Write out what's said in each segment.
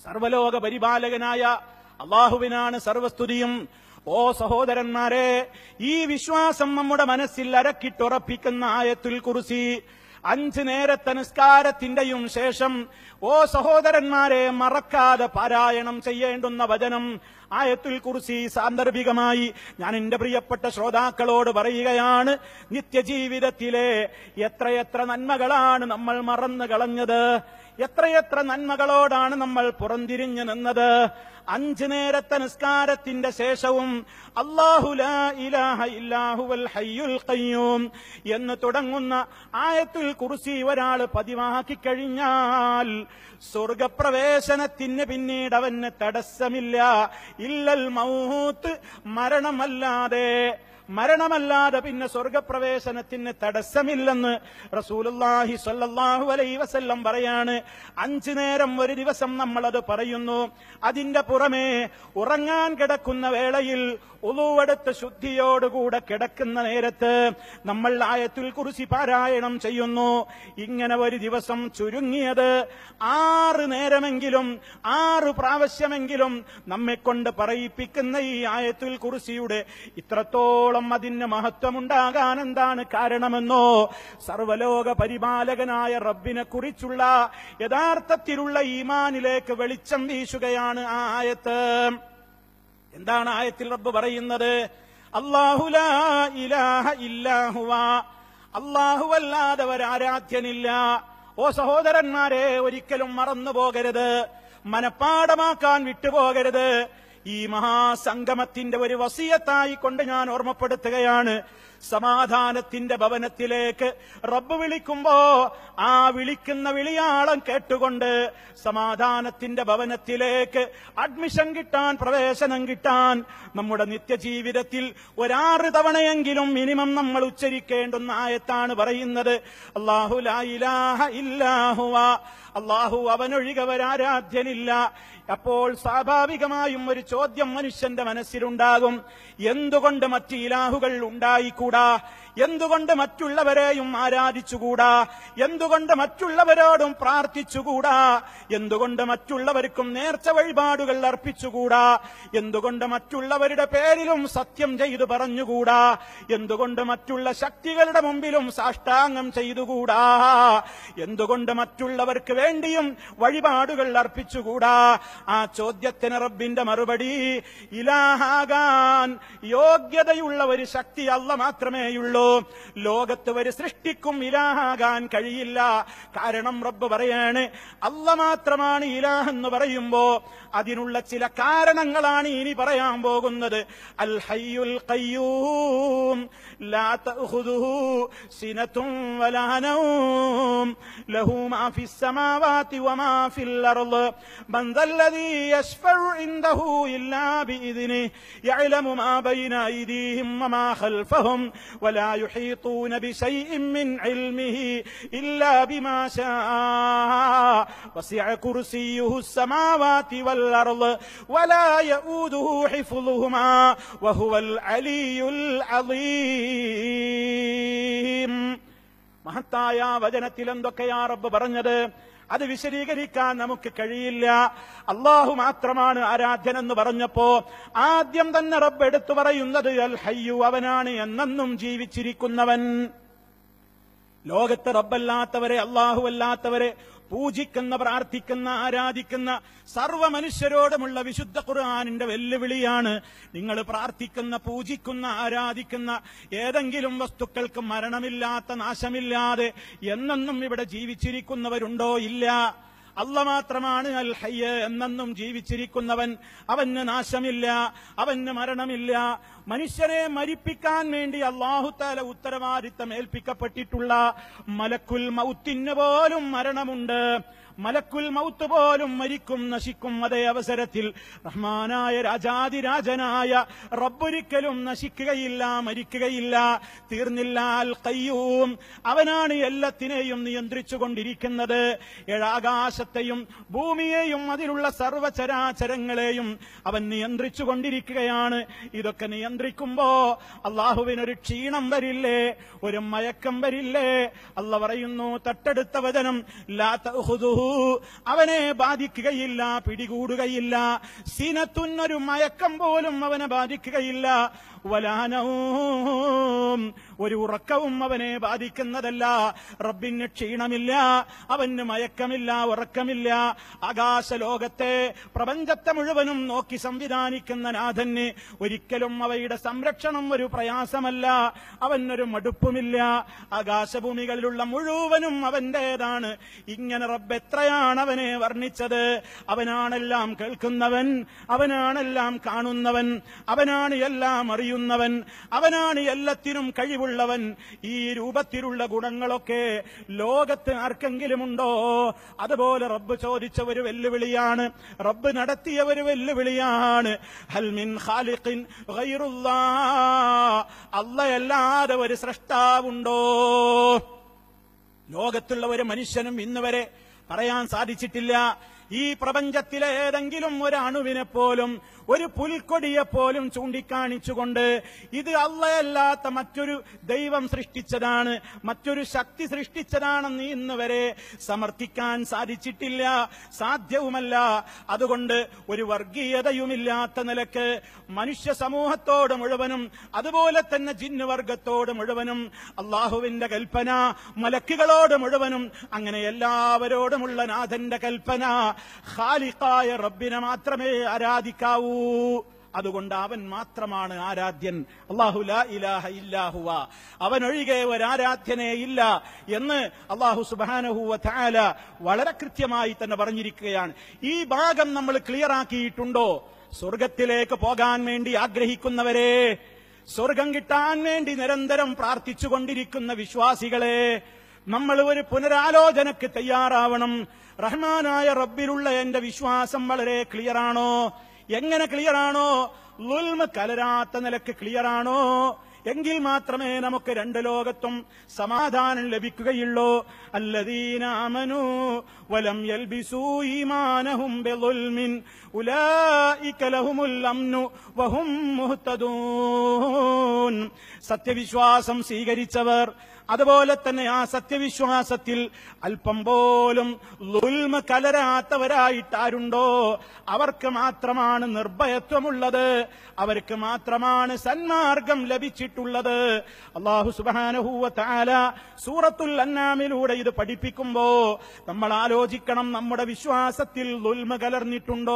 സർവലോക പരിപാലകനായ അള്ളാഹുവിനാണ് സർവസ്തുതിയും ഓ സഹോദരന്മാരെ ഈ വിശ്വാസം നമ്മുടെ മനസ്സിൽ അരക്കിട്ടുറപ്പിക്കുന്ന ആയത്തുൽ കുറിസി അഞ്ച് നേരത്തെ നിസ്കാരത്തിന്റെയും ശേഷം ഓ സഹോദരന്മാരെ മറക്കാതെ പാരായണം ചെയ്യേണ്ടുന്ന വചനം ആയത്തുൽ കുറിസി സാന്ദർഭികമായി ഞാൻ എന്റെ പ്രിയപ്പെട്ട ശ്രോതാക്കളോട് പറയുകയാണ് നിത്യജീവിതത്തിലെ എത്രയെത്ര നന്മകളാണ് നമ്മൾ മറന്നു കളഞ്ഞത് എത്രയെത്ര നന്മകളോടാണ് നമ്മൾ പുറംതിരിഞ്ഞു നിന്നത് അഞ്ചു നേരത്തെ നിസ്കാരത്തിന്റെ ശേഷവും അല്ലാഹു ലാ ഇലാഹ ഇല്ലാഹുവൽ ഹയ്യുൽ ഖയ്യൂം എന്ന് തുടങ്ങുന്ന ആയത്തുൽ കുർസി ഒരാൾ പതിവാക്കി കഴിഞ്ഞാൽ സ്വർഗപ്രവേശനത്തിന് പിന്നീട് അവന് തടസ്സമില്ല ഇല്ലൽ മൗത്ത് മരണമല്ലാതെ മരണമല്ലാതെ പിന്നെ സ്വർഗപ്രവേശനത്തിന് തടസ്സമില്ലെന്ന് റസൂലുള്ളാഹി സ്വല്ലല്ലാഹു അലൈഹി വസല്ലം പറയാണ് അഞ്ചു നേരം ഒരു ദിവസം നമ്മളത് പറയുന്നു അതിന്റെ പുറമെ ഉറങ്ങാൻ കിടക്കുന്ന വേളയിൽ ഉളുവെടുത്ത് ശുദ്ധിയോടുകൂടെ കിടക്കുന്ന നേരത്ത് നമ്മൾ ആയത്തുൽ കുറിസി പാരായണം ചെയ്യുന്നു ഇങ്ങനെ ഒരു ദിവസം ചുരുങ്ങിയത് ആറ് നേരമെങ്കിലും ആറ് പ്രാവശ്യമെങ്കിലും നമ്മെ കൊണ്ട് പറയിപ്പിക്കുന്ന ഈ ആയത്തുൽ കുറിസിയുടെ ഇത്രത്തോളം അതിന് മഹത്വമുണ്ടാകാൻ എന്താണ് കാരണമെന്നോ സർവലോക പരിപാലകനായ റബ്ബിനെ കുറിച്ചുള്ള യഥാർത്ഥത്തിലുള്ള ഈമാനിലേക്ക് വെളിച്ചം വീശുകയാണ് ആ ആയത്ത് എന്താണ് ആയത്തിൽ റബ്ബ് പറയുന്നത് അല്ലാഹു ലാ ഇലാഹ ഇല്ലാഹുവ അല്ലാഹു അല്ലാതെ ഒരാരാധ്യനില്ല ഓ സഹോദരന്മാരെ ഒരിക്കലും മറന്നു പോകരുത് മനപ്പാടമാക്കാൻ വിട്ടുപോകരുത് ഈ മഹാസംഗമത്തിന്റെ ഒരു വസീയത്തായി കൊണ്ട് ഞാൻ ഓർമ്മപ്പെടുത്തുകയാണ് സമാധാനത്തിന്റെ ഭവനത്തിലേക്ക് റബ്ബ് വിളിക്കുമ്പോ ആ വിളിക്കുന്ന വിളിയാളം കേട്ടുകൊണ്ട് സമാധാനത്തിന്റെ ഭവനത്തിലേക്ക് അഡ്മിഷൻ കിട്ടാൻ പ്രവേശനം കിട്ടാൻ നമ്മുടെ നിത്യജീവിതത്തിൽ ഒരാറ് തവണയെങ്കിലും മിനിമം നമ്മൾ ഉച്ചരിക്കേണ്ടുന്ന ആയത്താണ് പറയുന്നത് അള്ളാഹു ലാ ഇലാഹ ഇല്ലാഹുവ അള്ളാഹു അവനൊഴികവരാരാധ്യനില്ല അപ്പോൾ സ്വാഭാവികമായും ഒരു ചോദ്യം മനുഷ്യന്റെ മനസ്സിലുണ്ടാകും എന്തുകൊണ്ട് മറ്റ് ഇലാഹുകൾ ഉണ്ടായിക്കൂടാ എന്തുകൊണ്ട് മറ്റുള്ളവരെയും ആരാധിച്ചുകൂടാ എന്തുകൊണ്ട് മറ്റുള്ളവരോടും പ്രാർത്ഥിച്ചുകൂടാ എന്തുകൊണ്ട് മറ്റുള്ളവർക്കും നേർച്ച വഴിപാടുകൾ അർപ്പിച്ചുകൂടാ എന്തുകൊണ്ട് മറ്റുള്ളവരുടെ പേരിലും സത്യം ചെയ്തു പറഞ്ഞുകൂടാ എന്തുകൊണ്ട് മറ്റുള്ള ശക്തികളുടെ മുമ്പിലും സാഷ്ടാംഗം ചെയ്തുകൂടാ എന്തുകൊണ്ട് മറ്റുള്ളവർക്ക് വേണ്ടിയും വഴിപാടുകൾ അർപ്പിച്ചുകൂടാ ആ ചോദ്യത്തിന് റബ്ബിന്റെ മറുപടി ഇലാഹാകാൻ യോഗ്യതയുള്ള ഒരു ശക്തി അല്ല മാത്രമേയുള്ളൂ ലോകത്ത് ഒരു സൃഷ്ടിക്കും ഇലാഹാകാൻ കഴിയില്ല കാരണം റബ്ബ് പറയാണ് അല്ല മാത്രമാണ് ഇലാഹ് എന്ന് പറയുമ്പോ അതിനുള്ള ചില കാരണങ്ങളാണ് ഇനി പറയാൻ പോകുന്നത് അൽ ഹയ്യുൽ ഖയ്യൂം ലാ തഅഖുദുഹു സിനത്തും വലാ നൗം ലഹു മാ ഫിസ് സമാവാതി വമാ ഫിൽ അർള് من ذا الذي يشفع عنده إلا بإذنه يعلم ما بين أيديهم وما خلفهم ولا يحيطون بشيء من علمه إلا بما شاء وسع كرسيه السماوات والأرض ولا يؤوده حفظهما وهو العلي العظيم മഹത്തായ വചനത്തിൽ എന്തൊക്കെയാ റബ്ബ് പറഞ്ഞത് അത് വിശദീകരിക്കാൻ നമുക്ക് കഴിയില്ല അള്ളാഹു മാത്രമാണ് ആരാധ്യൻ എന്ന് പറഞ്ഞപ്പോ ആദ്യം തന്നെ റബ്ബ് എടുത്തു പറയുന്നത് അൽ ഹയ്യു അവനാണ് എന്നെന്നും ജീവിച്ചിരിക്കുന്നവൻ ലോകത്ത് റബ്ബല്ലാത്തവരെ അള്ളാഹു അല്ലാത്തവരെ പൂജിക്കുന്ന പ്രാർത്ഥിക്കുന്ന ആരാധിക്കുന്ന സർവ്വ മനുഷ്യരോടുമുള്ള വിശുദ്ധ ഖുർആാനിന്റെ വെല്ലുവിളിയാണ് നിങ്ങൾ പ്രാർത്ഥിക്കുന്ന പൂജിക്കുന്ന ആരാധിക്കുന്ന ഏതെങ്കിലും വസ്തുക്കൾക്ക് മരണമില്ലാത്ത നാശമില്ലാതെ എന്നെന്നും ഇവിടെ ജീവിച്ചിരിക്കുന്നവരുണ്ടോ ഇല്ല അല്ല മാത്രമാണ് അൽ ഹയ്യ എന്നെന്നും ജീവിച്ചിരിക്കുന്നവൻ അവന് നാശമില്ല അവന് മരണമില്ല മനുഷ്യരെ മരിപ്പിക്കാൻ വേണ്ടി അള്ളാഹുത്താല ഉത്തരവാദിത്തം ഏൽപ്പിക്കപ്പെട്ടിട്ടുള്ള മലക്കുൽ മൗത്തിന് പോലും മരണമുണ്ട് മലക്കുൽ മൗത്ത് പോലും മരിക്കും നശിക്കും അതേ അവസരത്തിൽ റഹ്മാനായ രാജാതിരാജനായ റബ്ബൊരിക്കലും നശിക്കുകയില്ല മരിക്കുകയില്ല തീർന്നില്ല അൽ കയ്യൂം അവനാണ് എല്ലാത്തിനെയും നിയന്ത്രിച്ചു കൊണ്ടിരിക്കുന്നത് ഏഴാകാശത്തെയും ഭൂമിയെയും അതിലുള്ള സർവചരാചരങ്ങളെയും അവൻ നിയന്ത്രിച്ചു കൊണ്ടിരിക്കുകയാണ് ഇതൊക്കെ നിയന്ത്രിക്കുമ്പോ അള്ളാഹുവിനൊരു ക്ഷീണം വരില്ലേ ഒരു മയക്കം വരില്ലേ അല്ല പറയുന്നു തട്ടെടുത്ത വചനം ലാ തഅഖുദുഹു അവനെ ബാധിക്കുകയില്ല പിടികൂടുകയില്ല സിനത്തുന്നൊരു മയക്കം പോലും അവനെ ബാധിക്കുകയില്ല വലാനവും ഒരു ഉറക്കവും അവനെ ബാധിക്കുന്നതല്ല റബ്ബിന് ക്ഷീണമില്ല അവന് മയക്കമില്ല ഉറക്കമില്ല ആകാശ ലോകത്തെ പ്രപഞ്ചത്തെ മുഴുവനും നോക്കി സംവിധാനിക്കുന്ന നാഥന് ഒരിക്കലും അവയുടെ സംരക്ഷണം ഒരു പ്രയാസമല്ല അവനൊരു മടുപ്പുമില്ല ആകാശഭൂമികളിലുള്ള മുഴുവനും അവന്റേതാണ് ഇങ്ങനെ റബ്ബ് എത്രയാണ് അവനെ വർണ്ണിച്ചത് അവനാണെല്ലാം കേൾക്കുന്നവൻ അവനാണെല്ലാം കാണുന്നവൻ അവനാണ് എല്ലാം അറിയുന്നവൻ അവനാണ് എല്ലാത്തിനും കഴിവുള്ളവൻ ഈ രൂപത്തിലുള്ള ഗുണങ്ങളൊക്കെ ലോകത്ത് ആർക്കെങ്കിലുമുണ്ടോ അതുപോലെ റബ്ബ് ചോദിച്ച ഒരു വെല്ലുവിളിയാണ് റബ്ബ് നടത്തിയ ഒരു വെല്ലുവിളിയാണ് ഹൽമിൻ ഖാലിഖിൻ ഗൈറുല്ലാ അല്ലയല്ലാതെ ഒരു സൃഷ്ടാവുണ്ടോ ലോകത്തുള്ള ഒരു മനുഷ്യനും ഇന്ന് വരെ പറയാൻ സാധിച്ചിട്ടില്ല ഈ പ്രപഞ്ചത്തിലെ ഏതെങ്കിലും ഒരു അണുവിനെ പോലും ഒരു പുൽക്കൊടിയെ പോലും ചൂണ്ടിക്കാണിച്ചുകൊണ്ട് ഇത് അള്ളയല്ലാത്ത മറ്റൊരു ദൈവം സൃഷ്ടിച്ചതാണ് മറ്റൊരു ശക്തി സൃഷ്ടിച്ചതാണെന്ന് ഇന്ന് വരെ സമർത്ഥിക്കാൻ സാധിച്ചിട്ടില്ല സാധ്യവുമല്ല അതുകൊണ്ട് ഒരു വർഗീയതയുമില്ലാത്ത നിലക്ക് മനുഷ്യ സമൂഹത്തോട് മുഴുവനും അതുപോലെ തന്നെ ജിന്നുവർഗത്തോട് മുഴുവനും അള്ളാഹുവിന്റെ കൽപ്പന മലക്കുകളോട് മുഴുവനും അങ്ങനെ എല്ലാവരോടുമുള്ള നാഥന്റെ കൽപ്പന ഖാലിഖായ റബ്ബിനെ മാത്രമേ ആരാധിക്കാവൂ അതുകൊണ്ട് അവൻ മാത്രമാണ് ആരാധ്യൻ അള്ളാഹു ലാ ഇലാഹ ഇല്ലാഹുവ അവനൊഴികെ ഒരാരാധ്യനേ ഇല്ല എന്ന് അള്ളാഹു സുബാനഹുവ താല വളരെ കൃത്യമായി തന്നെ പറഞ്ഞിരിക്കുകയാണ് ഈ ഭാഗം നമ്മൾ ക്ലിയർ ആക്കിയിട്ടുണ്ടോ സ്വർഗത്തിലേക്ക് പോകാൻ വേണ്ടി ആഗ്രഹിക്കുന്നവരെ സ്വർഗം കിട്ടാൻ വേണ്ടി നിരന്തരം പ്രാർത്ഥിച്ചുകൊണ്ടിരിക്കുന്ന വിശ്വാസികളെ നമ്മൾ ഒരു പുനരാലോചനക്ക് തയ്യാറാവണം റഹ്മാനായ റബ്ബിലുള്ള എന്റെ വിശ്വാസം വളരെ ക്ലിയറാണോ എങ്ങനെ ക്ലിയറാണോ ലുൽമ കലരാത്ത നിലക്ക് ക്ലിയറാണോ എങ്കിൽ മാത്രമേ നമുക്ക് രണ്ട് ലോകത്തും സമാധാനം ലഭിക്കുകയുള്ളൂ അല്ലദീനാമനു വലം യൽബിസൂ ഈമാനഹും ബിളുൽമിൻ ഉലൈക ലഹുമുൽ അംനു വഹും മുഹ്തദൂൻ സത്യവിശ്വാസം സ്വീകരിച്ചവർ അതുപോലെ തന്നെ ആ സത്യവിശ്വാസത്തിൽ അല്പം പോലും ലുൽമ കലരാത്തവരായിട്ടാരുണ്ടോ അവർക്ക് മാത്രമാണ് നിർഭയത്വമുള്ളത് അവർക്ക് മാത്രമാണ് സന്മാർഗം ലഭിച്ചിട്ടുള്ളത് അള്ളാഹു സുബാനഹൂവ താല സൂറത്തുൽ അന്നാമിലൂടെ ഇത് പഠിപ്പിക്കുമ്പോ നമ്മൾ ആലോചിക്കണം നമ്മുടെ വിശ്വാസത്തിൽ ലുൽമ കലർന്നിട്ടുണ്ടോ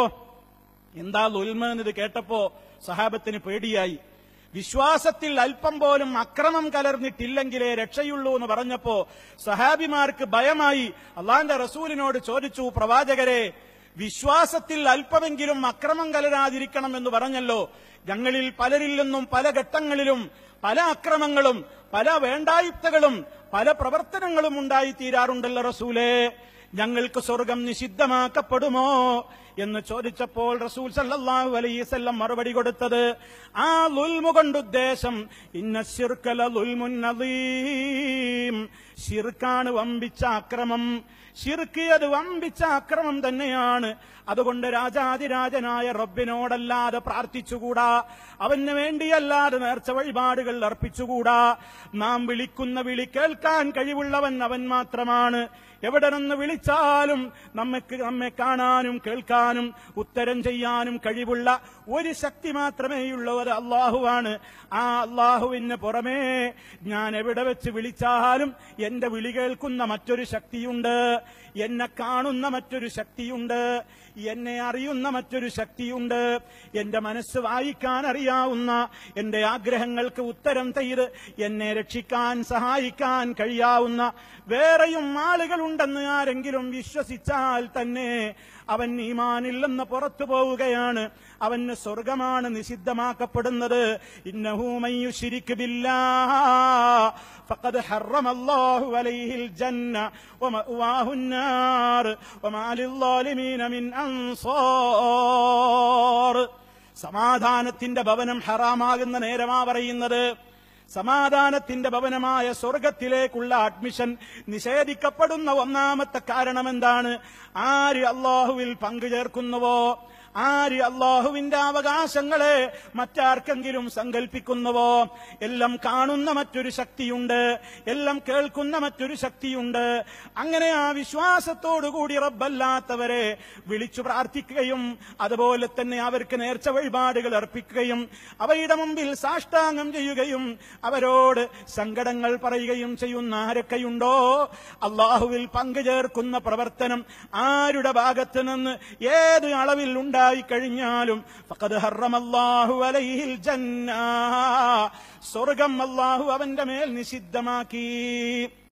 എന്താ ലുൽമ എന്നത് കേട്ടപ്പോ സഹാബത്തിന് പേടിയായി വിശ്വാസത്തിൽ അല്പം പോലും അക്രമം കലർന്നിട്ടില്ലെങ്കിലേ രക്ഷയുള്ളൂ എന്ന് പറഞ്ഞപ്പോ സഹാബിമാർക്ക് ഭയമായി അള്ളാന്റെ റസൂലിനോട് ചോദിച്ചു പ്രവാചകരെ വിശ്വാസത്തിൽ അല്പമെങ്കിലും അക്രമം കലരാതിരിക്കണം എന്ന് പറഞ്ഞല്ലോ ഞങ്ങളിൽ പലരിൽ നിന്നും പല ഘട്ടങ്ങളിലും പല അക്രമങ്ങളും പല വേണ്ടായുക്തകളും പല പ്രവർത്തനങ്ങളും ഉണ്ടായിത്തീരാറുണ്ടല്ലോ റസൂലേ ഞങ്ങൾക്ക് സ്വർഗം നിഷിദ്ധമാക്കപ്പെടുമോ എന്ന് ചോദിച്ചപ്പോൾ റസൂൽ സല്ലല്ലാഹു അലൈഹിസല്ലം മറുപടി കൊടുത്തത് ആ ലുൽമു കൊണ്ട് ഉദ്ദേശം ഇന്ന ശിർക്കല ലുൽമുൻ നദീം ശിർക്കാണ് വമ്പിച്ച അക്രമം ശിർക്കിയത് വമ്പിച്ച അക്രമം തന്നെയാണ് അതുകൊണ്ട് രാജാതിരാജനായ റബ്ബിനോടല്ലാതെ പ്രാർത്ഥിച്ചുകൂടാ അവന് വേണ്ടിയല്ലാതെ നേർച്ച വഴിപാടുകൾ അർപ്പിച്ചുകൂടാ നാം വിളിക്കുന്ന വിളി കേൾക്കാൻ കഴിവുള്ളവൻ അവൻ മാത്രമാണ് എവിടെ നിന്ന് വിളിച്ചാലും നമ്മക്ക് നമ്മെ കാണാനും കേൾക്കാനും ഉത്തരം ചെയ്യാനും കഴിവുള്ള ഒരു ശക്തി മാത്രമേയുള്ളൂ അത് അള്ളാഹുവാണ് ആ അള്ളാഹുവിന് പുറമേ ഞാൻ എവിടെ വെച്ച് വിളിച്ചാലും എന്റെ വിളി കേൾക്കുന്ന മറ്റൊരു ശക്തിയുണ്ട് എന്നെ കാണുന്ന മറ്റൊരു ശക്തിയുണ്ട് എന്നെ അറിയുന്ന മറ്റൊരു ശക്തിയുണ്ട് എന്റെ മനസ്സ് വായിക്കാൻ അറിയാവുന്ന എന്റെ ആഗ്രഹങ്ങൾക്ക് ഉത്തരം ചെയ്ത് എന്നെ രക്ഷിക്കാൻ സഹായിക്കാൻ കഴിയാവുന്ന വേറെയും ആളുകളുണ്ടെന്ന് ആരെങ്കിലും വിശ്വസിച്ചാൽ തന്നെ അവൻ ഈമാനില്ലെന്ന് പുറത്തു പോവുകയാണ് അവന് സ്വർഗമാണ് നിഷിദ്ധമാക്കപ്പെടുന്നത് ഇന്നഹൂമയ്യുശിരിക്ക് ബില്ലാ فقد حرم الله عليه الجنة ومأواه النار وما للظالمين من أنصار സമാധാനത്തിന്റെ ഭവനം ഹറാമാകുന്ന നേരമാ പറയുന്നത് സമാധാനത്തിന്റെ ഭവനമായ സ്വർഗത്തിലേക്കുള്ള അഡ്മിഷൻ നിഷേധിക്കപ്പെടുന്ന ഒന്നാമത്തെ കാരണം എന്താണ് ആര് അള്ളാഹുവിൽ പങ്കുചേർക്കുന്നുവോ ആര് അള്ളാഹുവിന്റെ അവകാശങ്ങളെ മറ്റാർക്കെങ്കിലും സങ്കല്പിക്കുന്നുവോ എല്ലാം കാണുന്ന മറ്റൊരു ശക്തിയുണ്ട് എല്ലാം കേൾക്കുന്ന മറ്റൊരു ശക്തിയുണ്ട് അങ്ങനെ ആ വിശ്വാസത്തോടുകൂടി റബ്ബല്ലാത്തവരെ വിളിച്ചു പ്രാർത്ഥിക്കുകയും അതുപോലെ തന്നെ അവർക്ക് നേർച്ച വഴിപാടുകൾ അർപ്പിക്കുകയും അവയുടെ മുമ്പിൽ സാഷ്ടാംഗം ചെയ്യുകയും അവരോട് സങ്കടങ്ങൾ പറയുകയും ചെയ്യുന്ന ആരൊക്കെയുണ്ടോ അള്ളാഹുവിൽ പങ്കുചേർക്കുന്ന പ്രവർത്തനം ആരുടെ ഭാഗത്ത് നിന്ന് ഏത് അളവിൽ ഉണ്ടായിക്കഴിഞ്ഞാലും ഫഖദ് ഹറമല്ലാഹു അലൈഹിൽ ജന്ന സ്വർഗം അള്ളാഹു അവന്റെ മേൽ നിഷിദ്ധമാക്കി